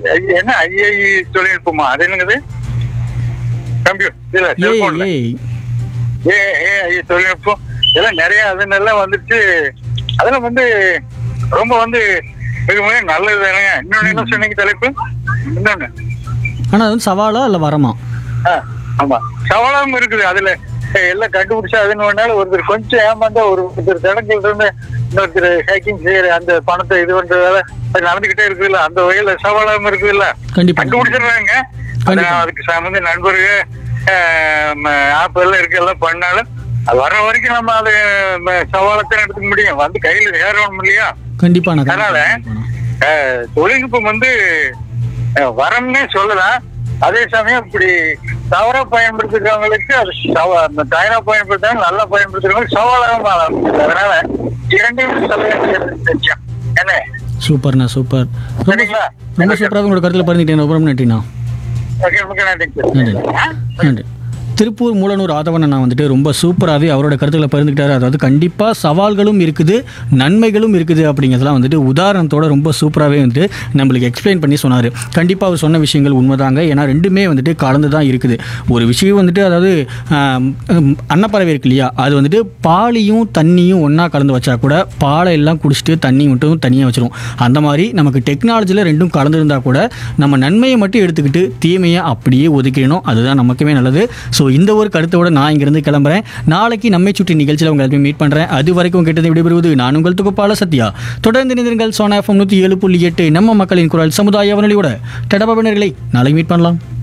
ஐ- என்ன ஐஐ தொழில்நுட்பமா அது என்னங்குது கம்ப்யூட்டர் இல்ல ஏய் செல்போன்ல ஏய் ஏ ஏ தொழில்நுட்பம் இதெல்லாம் நிறைய அதுன்னெல்லாம் வந்துட்டு அதெல்லாம் வந்து ரொம்ப வந்து மிக மிக நல்லது தானேங்க இன்னொன்னு என்ன சொன்னீங்க தலைப்பு இன்னொன்னு ஆனால் அது வந்து சவாலா இல்லை வரமா ஆ, ஆமா சவாலாவும் இருக்குது அதுல ஏய், எல்லாம் கண்டுபிடிச்சா அதுன்னு ஒன்னால ஒருத்தர் கொஞ்சம் ஏமாந்தா ஒரு ஒருத்தர் தடங்கள் இருந்து இன்னொருத்தர் ஹேக்கிங் செய்யற அந்த பணத்தை இது பண்றதால அது நடந்துகிட்டே இருக்குதுல்ல அந்த வகையில சவாலாவும் இருக்குதுல்ல கண்டிப்பா கண்டுபிடிச்சிடுறாங்க அது கண்டிப்பா. அதுக்கு சம்பந்த நண்பர்கள் ஆப் எல்லாம் இருக்கு எல்லாம் பண்ணாலும் அது வர்ற வரைக்கும் நம்ம அது ம, சவாலத்தை எடுத்துக்க முடியும் வந்து கையில ஏறணும் இல்லையா கண்டிப்பாண்ணா அதனால கண்டிப்பாண்ணா. அஹ், தொழில்நுட்பம் வந்து அஹ், வரம்னே சொல்லலாம் அதே சமயம் இப்படி தவறா பயன்படுத்துறவங்களுக்கு அது சவா- அந்த தவறா பயன்படுத்துறவங்க நல்லா பயன்படுத்துறவங்க சவாலாக மாறும் அதனால இரண்டையும் சொல்ல வேண்டியது விஷயம். என்ன சூப்பர்ண்ணா சூப்பர் ரொம்ப சரிங்களா ரொம்ப சூப்பராக உங்களோட கருத்தில் பகிர்ந்துட்டேன் ரொம்ப நன்றிண்ணா ஓகே மிக்க நன்றி நன்றி நன்றி திருப்பூர் மூலனூர் ஆதவன் அண்ணா வந்துட்டு ரொம்ப சூப்பராகவே அவரோட கருத்துக்களை பகிர்ந்துக்கிட்டாரு அதாவது கண்டிப்பாக சவால்களும் இருக்குது நன்மைகளும் இருக்குது அப்படிங்கிறதெல்லாம் வந்துட்டு உதாரணத்தோட ரொம்ப சூப்பராகவே வந்துட்டு நம்மளுக்கு எக்ஸ்பிளைன் பண்ணி சொன்னார் கண்டிப்பாக அவர் சொன்ன விஷயங்கள் உண்மைதாங்க ஏன்னா ரெண்டுமே வந்துட்டு கலந்து தான் இருக்குது ஒரு விஷயம் வந்துட்டு அதாவது ஆம், ஹம், அன்னப்பறவை இருக்கு இல்லையா அது வந்துட்டு பாலையும் தண்ணியும் ஒன்றா கலந்து வச்சா கூட பாலை எல்லாம் குடிச்சிட்டு தண்ணி மட்டும் தனியாக வச்சிரும் அந்த மாதிரி நமக்கு டெக்னாலஜியில் ரெண்டும் கலந்துருந்தா கூட நம்ம நன்மையை மட்டும் எடுத்துக்கிட்டு தீமையை அப்படியே ஒதுக்கிடணும் அதுதான் நமக்குமே நல்லது ஸோ இந்த ஒரு கருத்தோட நான் இங்கிருந்து கிளம்புறேன் நாளைக்கு நம்மை சுற்றி நிகழ்ச்சியில் உங்களை எல்லாத்தையும் மீட் பண்ணுறேன் அது வரைக்கும் கிட்டது விடைபெறுவது நான் உங்கள் தொகுப்பாளர் சத்யா தொடர்ந்து நிதிர்கள் சோனா எஃப்எம் நூற்றி ஏழு புள்ளி எட்டு நம்ம மக்களின் குரல் சமுதாய அவனொலியோட டடபாபினர்களை நாளை மீட் பண்ணலாம்